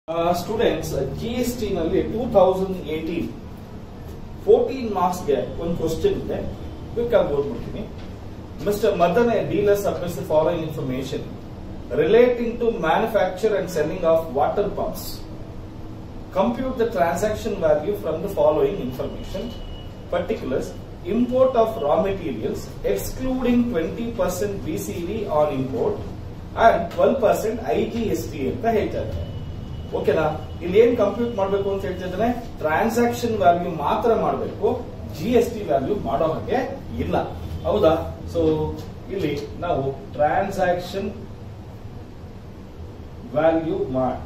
Students G S T ನಲ್ಲಿ two thousand eighteen fourteen ಮಾರ್ಕ್ಸ್ಗೆ ಒಂದು ಕ್ವಶನ್ ಇದೆ ಕ್ವಿಕ್ ಆಗಿ ಓದ್ಬಿಡ್ತೀನಿ mister Madan a dealer submits the following information relating to manufacture and selling of water pumps compute the transaction value from the following information particulars import of raw materials excluding 20% BCD on import and 12% IGST ಅಂತ ಹೇಳ್ತಾ ಇದ್ದಾರೆ ಓಕೆನಾ ಇಲ್ಲಿ ಏನ್ compute ಮಾಡಬೇಕು ಅಂತ ಹೇಳ್ತಿದ್ರೆ transaction value ಮಾತ್ರ ಮಾಡಬೇಕು ಜಿ ಎಸ್ ಟಿ ವ್ಯಾಲ್ಯೂ ಮಾಡೋ ಹಾಗೆ ಇಲ್ಲ ಹೌದಾ ಸೊ ಇಲ್ಲಿ ನಾವು ಟ್ರಾನ್ಸಾಕ್ಷನ್ ವ್ಯಾಲ್ಯೂ ಮಾಡಿ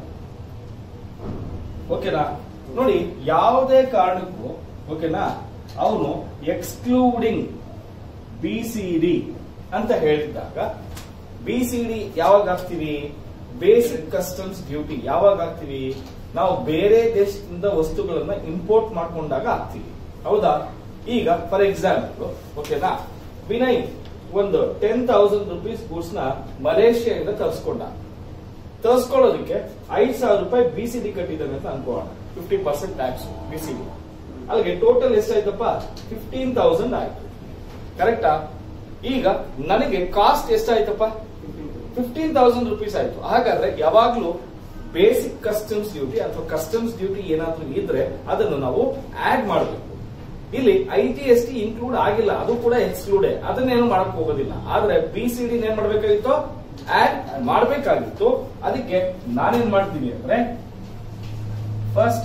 ಓಕೆನಾ ನೋಡಿ ಯಾವುದೇ ಕಾರಣಕ್ಕೂ ಓಕೆನಾ ಅವನು ಎಕ್ಸ್ಕ್ಲೂಡಿಂಗ್ ಬಿ ಸಿ ಡಿ ಅಂತ ಹೇಳಿದಾಗ ಬಿ ಸಿ ಡಿ ಯಾವಾಗ ಹಾಕ್ತಿವಿ ಬೇಸಿಕ್ ಕಸ್ಟಮ್ಸ್ ಡ್ಯೂಟಿ ಯಾವಾಗ ಹಾಕ್ತಿವಿ ನಾವು ಬೇರೆ ದೇಶದಿಂದ ವಸ್ತುಗಳನ್ನ ಇಂಪೋರ್ಟ್ ಮಾಡ್ಕೊಂಡಾಗ ಹಾಕ್ತಿವಿ ಹೌದಾ ಈಗ ಫಾರ್ ಎಕ್ಸಾಂಪಲ್ ಓಕೆನಾ ವಿನಯ್ ಒಂದು ಟೆನ್ ತೌಸಂಡ್ ರುಪೀಸ್ ಗೂಡ್ಸ್ ನ ಮಲೇಷಿಯಾದಿಂದ ತರಿಸ್ಕೊಂಡ ತರಿಸ್ಕೊಳ್ಳೋದಕ್ಕೆ ಐದ್ ಸಾವಿರ ರೂಪಾಯಿ ಬಿ ಸಿ ಡಿ ಕಟ್ಟಿದ್ದಾನೆ ಅಂತ ಅನ್ಕೋಣ fifty percent tax B C D ಅಲ್ಲಿಗೆ ಟೋಟಲ್ ಎಷ್ಟಾಯ್ತಪ್ಪ ಫಿಫ್ಟೀನ್ ತೌಸಂಡ್ ಆಯ್ತು ಕರೆಕ್ಟಾ ಈಗ ನನಗೆ ಕಾಸ್ಟ್ ಎಷ್ಟಾಯ್ತಪ್ಪ ಫಿಫ್ಟೀನ್ ತೌಸಂಡ್ ರುಪೀಸ್ ಆಯ್ತು ಹಾಗಾದ್ರೆ ಯಾವಾಗ್ಲೂ ಬೇಸಿಕ್ ಕಸ್ಟಮ್ಸ್ ಡ್ಯೂಟಿ ಅಥವಾ ಕಸ್ಟಮ್ಸ್ ಡ್ಯೂಟಿ ಏನಾದ್ರೂ ಇದ್ರೆ ಅದನ್ನು ನಾವು ಆಡ್ ಮಾಡಬೇಕು ಇಲ್ಲಿ I T S T include ಆಗಿಲ್ಲ ಅದು ಕೂಡ ಎಕ್ಸ್ಕ್ಲೂಡ್ ಅದನ್ನೇನು ಮಾಡಕ್ ಹೋಗೋದಿಲ್ಲ ಆದ್ರೆ ಬಿ ಸಿ ಡಿ ಏನ್ ಮಾಡ್ಬೇಕಾಗಿತ್ತು ಆಡ್ ಮಾಡಬೇಕಾಗಿತ್ತು ಅದಕ್ಕೆ ನಾನೇನ್ ಮಾಡ್ತೀನಿ ಅಂದ್ರೆ ಫಸ್ಟ್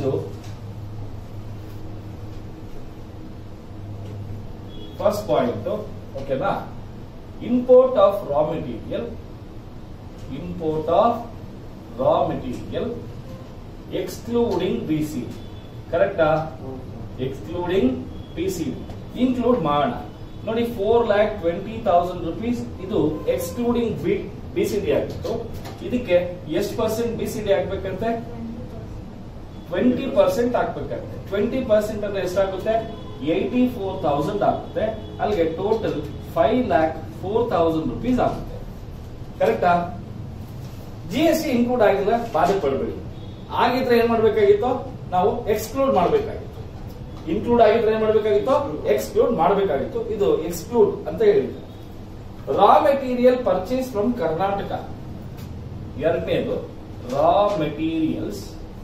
ಫಸ್ಟ್ ಪಾಯಿಂಟ್ ಓಕೆನಾ import of raw material import of raw material excluding B C ಕರೆಕ್ಟಾ ಎಕ್ಸ್ಕ್ಲೂಡಿಂಗ್ ಬಿ ಸಿ ಇನ್ಕ್ಲೂಡ್ ಮಾಡೋಣ ನೋಡಿ four lakh twenty thousand rupees ಇದು excluding B B C D ಆಗಿತ್ತು ಇದಕ್ಕೆ ಎಷ್ಟು ಪರ್ಸೆಂಟ್ ಬಿ ಸಿ ಡಿ ಆಗ್ಬೇಕಂತೆ twenty percent ಹಾಕ್ಬೇಕಂತೆ ಟ್ವೆಂಟಿ ಪರ್ಸೆಂಟ್ ಅಂದ್ರೆ ಎಷ್ಟಾಗುತ್ತೆ ಏಯ್ಟಿ ಫೋರ್ ತೌಸಂಡ್ ಆಗುತ್ತೆ ಅಲ್ಲಿಗೆ total five lakh four thousand rupees ಆಗುತ್ತೆ ಕರೆಕ್ಟಾ ಜಿ ಎಸ್ ಟಿ ಇನ್ಕ್ಲೂಡ್ ಆಗಿಲ್ಲ ಬಾಧೆ ಪಡಬೇಡಿ ಆಗಿದ್ರೆ ಏನ್ ಮಾಡ್ಬೇಕಾಗಿತ್ತು ನಾವು ಎಕ್ಸ್ಕ್ಲೂಡ್ ಮಾಡಬೇಕಾಗಿತ್ತು ಇನ್ಕ್ಲೂಡ್ ಆಗಿದ್ರೆ ಏನ್ ಮಾಡಬೇಕಾಗಿತ್ತು ಎಕ್ಸ್ಕ್ಲೂಡ್ ಮಾಡಬೇಕಾಗಿತ್ತು ಇದು ಎಕ್ಸ್ಕ್ಲೂಡ್ ಅಂತ ಹೇಳಿದ್ರು raw material purchase from Karnataka ಎರಡನೇದು raw materials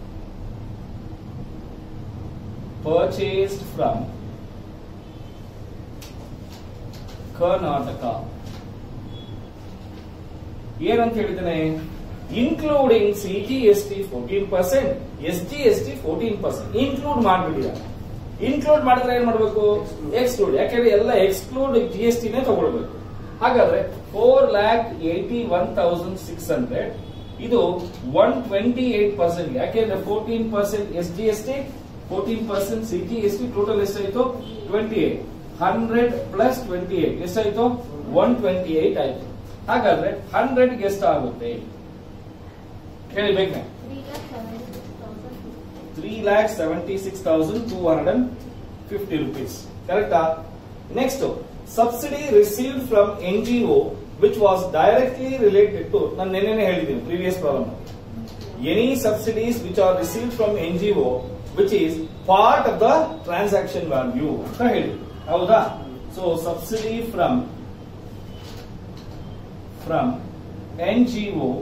purchased from Karnataka ಏನಂತ ಹೇಳಿದ್ದೇನೆ including C G S T fourteen percent S G S T fourteen percent include ಮಾಡ್ಬಿಟ್ಟಿದ್ದಾರೆ ಇನ್ಕ್ಲೂಡ್ ಮಾಡಿದ್ರೆ ಏನ್ ಮಾಡಬೇಕು ಎಕ್ಸ್ಕ್ಲೂಡ್ ಯಾಕಂದ್ರೆ ಎಲ್ಲ ಎಕ್ಸ್ಕ್ಲೂಡ್ ಜಿ ಎಸ್ ಟಿನೇ ತಗೊಳ್ಬೇಕು ಹಾಗಾದ್ರೆ four lakh eighty one thousand six hundred ಇದು ಒನ್ ಟ್ವೆಂಟಿ ಏಟ್ ಪರ್ಸೆಂಟ್ ಯಾಕೆಂದ್ರೆ fourteen percent S G S T fourteen percent C G S T total ಎಷ್ಟಾಯ್ತು twenty eight hundred plus twenty eight ಎಷ್ಟಾಯ್ತು one twenty eight ಆಯ್ತು ಹಾಗಾದ್ರೆ hundred ಎಷ್ಟಾಗುತ್ತೆ ಹೇಳಿ ಬೇಕನೆ three lakh seventy six thousand two hundred and fifty rupees ಕರೆಕ್ಟಾ next subsidy received from N G O which was directly related to ನಾನು ನೆನ್ನೆನೆ ಹೇಳಿದ್ದೀನಿ previous problem any subsidies which are received from N G O which is part of the transaction value ಅಂತ ಹೇಳಿ ಹೌದಾ so subsidy from from N G O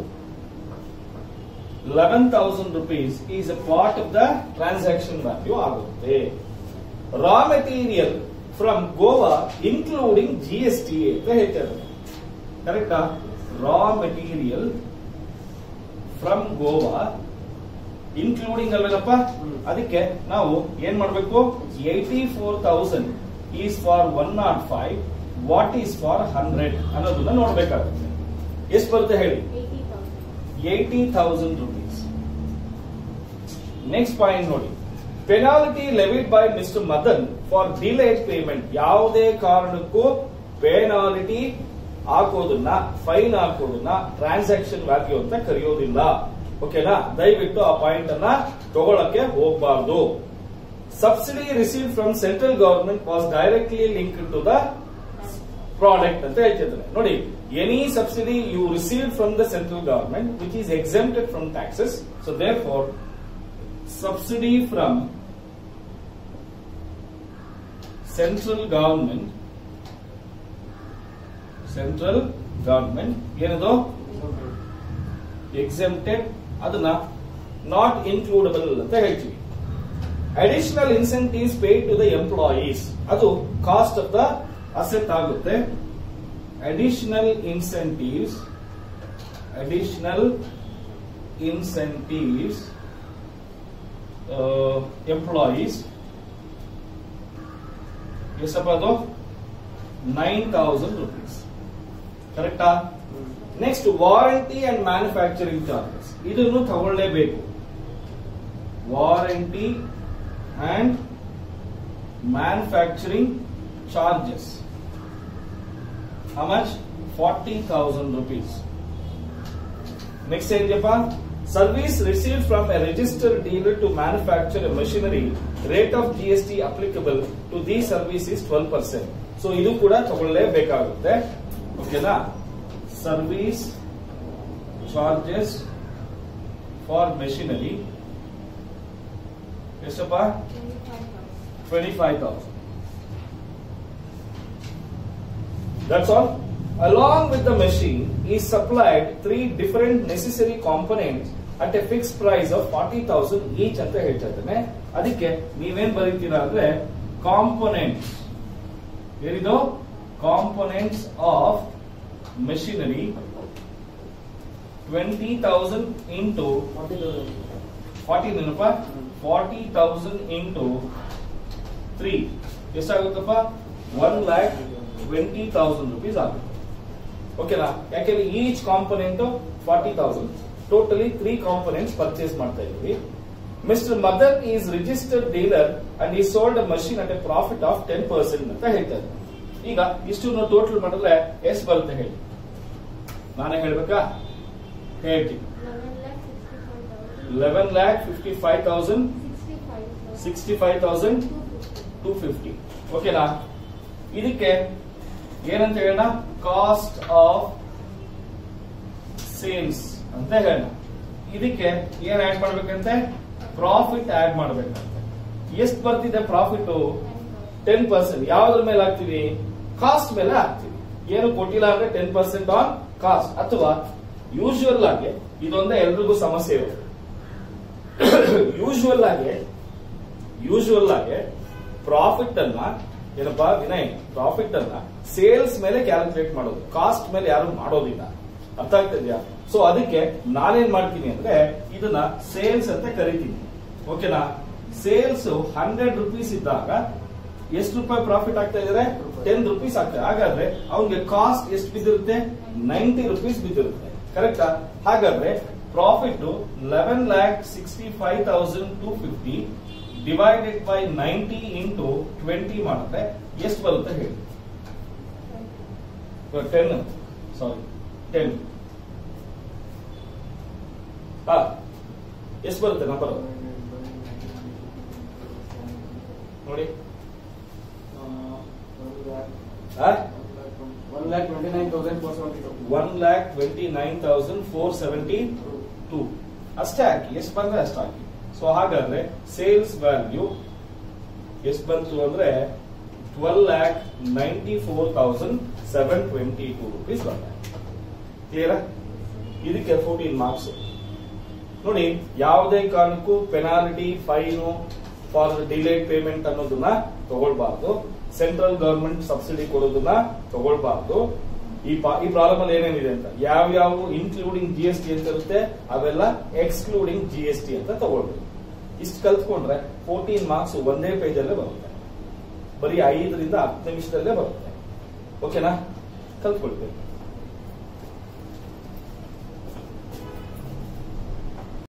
11,000 rupees is a part of the transaction value ಆಗುತ್ತೆ raw material from Goa including G S T ಅಂತ ಹೇಳ್ತಾರೆ ಕರೆಕ್ಟಾ raw material from Goa including ಅಲ್ವೇನಪ್ಪ ಅದಕ್ಕೆ ನಾವು ಏನ್ ಮಾಡಬೇಕು eighty four thousand is for one not five what is for hundred ಅನ್ನೋದನ್ನ ನೋಡ್ಬೇಕಾಗುತ್ತೆ ಎಷ್ಟು ಬರುತ್ತೆ ಹೇಳಿ eighty thousand rupees next point ನೋಡಿ penalty levied by mister Madan for delayed payment ಯಾವುದೇ ಕಾರಣಕ್ಕೂ ಪೆನಾಲಿಟಿ ಹಾಕೋದನ್ನ ಫೈನ್ ಹಾಕೋದನ್ನ ಟ್ರಾನ್ಸಾಕ್ಷನ್ ವ್ಯಾಲ್ಯೂ ಅಂತ ಕರೆಯೋದಿಲ್ಲ ಓಕೆನಾ ದಯವಿಟ್ಟು ಆ ಪಾಯಿಂಟ್ ಅನ್ನ ತಗೊಳಕ್ಕೆ ಹೋಗಬಾರ್ದು subsidy receive from central government was directly link to the product ಅಂತ ಹೇಳ್ತಿದ್ದಾರೆ ನೋಡಿ any subsidy you receive from the central government which is exempted from taxes so therefore subsidy from central government central government ಏನದು exempted ಅದನ್ನ not includable ಅಂತ ಹೇಳ್ತೀವಿ additional incentives paid to the employees ಅದು cost of the asset ಆಗುತ್ತೆ additional incentives additional incentives employees ಎಷ್ಟಪ್ಪ ಅದು nine thousand rupees ಕರೆಕ್ಟಾ next warranty and manufacturing charges ಇದನ್ನು ತಗೊಳ್ಳೇಬೇಕು warranty and manufacturing charges how much forty thousand rupees next ಏನಿದೆಯಪ್ಪ service receive from a register dealer to manufacture a machinery rate of G S T applicable to the service is twelve percent so ಇದು ಕೂಡ ತಗೊಳ್ಳೇಬೇಕಾಗುತ್ತೆ ಓಕೆನಾ service charges for machinery ಎಷ್ಟಪ್ಪ twenty five thousand That's all. Along with the machine is supplied three different necessary components at a fixed price of 40,000 each ಅಂತ ಹೇಳ್ತಾ ಇದ್ದೇನೆ ಅದಕ್ಕೆ ನೀವೇನ್ ಬರೀತೀರಾ ಅಂದ್ರೆ ಕಾಂಪೊನೆಂಟ್ಸ್ ಏನಿದು components of machinery twenty thousand into forty ನೆನಪ forty thousand into three ಎಷ್ಟಾಗುತ್ತಪ್ಪ one lakh twenty thousand rupees ಆಗುತ್ತೆ ಓಕೆನಾ ಯಾಕೆಂದ್ರೆ each component forty thousand totally three components purchase ಮಾಡ್ತಾ ಇದ್ವಿ mister Madan is registered dealer and he sold a machine at a profit of ten percent ಅಂತ ಹೇಳ್ತಾ ಇದ್ದಾರೆ ಈಗ ಇಷ್ಟು ಟೋಟಲ್ ಮಾಡಿದ್ರೆ ಎಷ್ಟು ಬರುತ್ತೆ ಹೇಳಿ ನಾನೇ ಹೇಳ್ಬೇಕಾ ಹೇಳ್ತೀನಿ eleven lakh fifty five thousand sixty five thousand two fifty ಓಕೆನಾ ಇದಕ್ಕೆ ಏನಂತ ಹೇಳೋಣ ಕಾಸ್ಟ್ ಆಫ್ ಸೇಲ್ಸ್ ಅಂತ ಹೇಳೋಣ ಇದಕ್ಕೆ ಏನ್ ಆಡ್ ಮಾಡ್ಬೇಕಂತೆ ಪ್ರಾಫಿಟ್ ಆಡ್ ಮಾಡ್ಬೇಕಂತೆ ಎಷ್ಟು ಬರ್ತಿದೆ ಪ್ರಾಫಿಟ್ ಟೆನ್ ಪರ್ಸೆಂಟ್ ಯಾವ್ದ್ರ ಮೇಲೆ ಹಾಕ್ತಿವಿ ಕಾಸ್ಟ್ ಮೇಲೆ ಹಾಕ್ತಿವಿ ಏನು ಕೊಟ್ಟಿಲ್ಲ ಅಂದ್ರೆ ಟೆನ್ ಪರ್ಸೆಂಟ್ ಆನ್ ಕಾಸ್ಟ್ ಅಥವಾ ಯೂಶುವಲ್ ಆಗಿ ಇದೊಂದೇ ಎಲ್ರಿಗೂ ಸಮಸ್ಯೆ ಇರುತ್ತೆ ಯೂಶುವಲ್ ಆಗಿ ಯೂಶುವಲ್ ಆಗಿ ಪ್ರಾಫಿಟ್ ಅನ್ನ ಏನಪ್ಪಾ ವಿನಯ್ ಪ್ರಾಫಿಟ್ ಅನ್ನ ಸೇಲ್ಸ್ ಮೇಲೆ ಕ್ಯಾಲ್ಕುಲೇಟ್ ಮಾಡೋದು ಕಾಸ್ಟ್ ಮೇಲೆ ಯಾರು ಮಾಡೋದಿಲ್ಲ ಅರ್ಥ ಆಗ್ತಿದ್ಯಾ ಸೊ ಅದಕ್ಕೆ ನಾನೇನ್ ಮಾಡ್ತೀನಿ ಅಂದ್ರೆ ಇದನ್ನ ಸೇಲ್ಸ್ ಅಂತ ಕರಿತೀನಿ ಓಕೆನಾ ಸೇಲ್ಸ್ ಹಂಡ್ರೆಡ್ ರುಪೀಸ್ ಇದ್ದಾಗ ಎಷ್ಟು ರೂಪಾಯಿ ಪ್ರಾಫಿಟ್ ಆಗ್ತಾ ಇದಾರೆ ಟೆನ್ ರುಪೀಸ್ ಆಗ್ತದೆ ಹಾಗಾದ್ರೆ ಅವನಿಗೆ ಕಾಸ್ಟ್ ಎಷ್ಟು ಬಿದ್ದಿರುತ್ತೆ ನೈಂಟಿ ರುಪೀಸ್ ಬಿದ್ದಿರುತ್ತೆ ಕರೆಕ್ಟಾ ಹಾಗಾದ್ರೆ profit eleven lakh sixty five thousand two fifty divided by ninety into twenty ಮಾಡಿದ್ರೆ ಎಷ್ಟು ಬರುತ್ತೆ ಹೇಳಿ ಟೆನ್ ಸಾರಿ ಟೆನ್ ಹಾ ಎಷ್ಟು ಬರುತ್ತೆ ನಂಬರ್ ನೋಡಿ one lakh twenty nine thousand four seventy two one lakh twenty nine thousand four seventy two ಅಷ್ಟೇ ಹಾಕಿ ಎಷ್ಟು ಬಂದ್ರೆ ಅಷ್ಟು ಹಾಕಿ ಸೊ ಹಾಗಾದ್ರೆ ಸೇಲ್ಸ್ ವ್ಯಾಲ್ಯೂ ಎಷ್ಟು ಬಂತು ಅಂದ್ರೆ twelve lakh ninety four thousand seven twenty two rupees ಬಂದ ಕ್ಲಿಯರ್ ಇದಕ್ಕೆ ಫೋರ್ಟೀನ್ ಮಾರ್ಕ್ಸ್ ನೋಡಿ ಯಾವುದೇ ಕಾರಣಕ್ಕೂ penalty fine for delayed payment ಅನ್ನೋದನ್ನ ತಗೊಳ್ಬಾರ್ದು ಸೆಂಟ್ರಲ್ ಗವರ್ಮೆಂಟ್ ಸಬ್ಸಿಡಿ ಕೊಡೋದನ್ನ ತಗೊಳ್ಬಾರ್ದು ಈ ಪಾ- ಈ ಪ್ರಾಬ್ಲಮ್ ಅಲ್ಲಿ ಏನೇನಿದೆ ಅಂತ ಯಾವ್ಯಾವ ಇನ್ಕ್ಲೂಡಿಂಗ್ ಜಿ ಎಸ್ ಟಿ ಅಂತ ಇರುತ್ತೆ ಅವೆಲ್ಲ ಎಕ್ಸ್ಕ್ಲೂಡಿಂಗ್ ಜಿ ಎಸ್ ಟಿ ಅಂತ ತಗೊಳ್ಬೇಕು ಇಷ್ಟು ಕಲ್ತ್ಕೊಂಡ್ರೆ ಫೋರ್ಟೀನ್ ಮಾರ್ಕ್ಸ್ ಒಂದೇ ಪೇಜ್ ಅಲ್ಲೇ ಬರುತ್ತೆ ಬರೀ ಐದರಿಂದ ಹತ್ತು ನಿಮಿಷದಲ್ಲೇ ಬರುತ್ತೆ ಓಕೆನಾ ಕಲ್ತ್ಕೊಳ್ಬೇಕು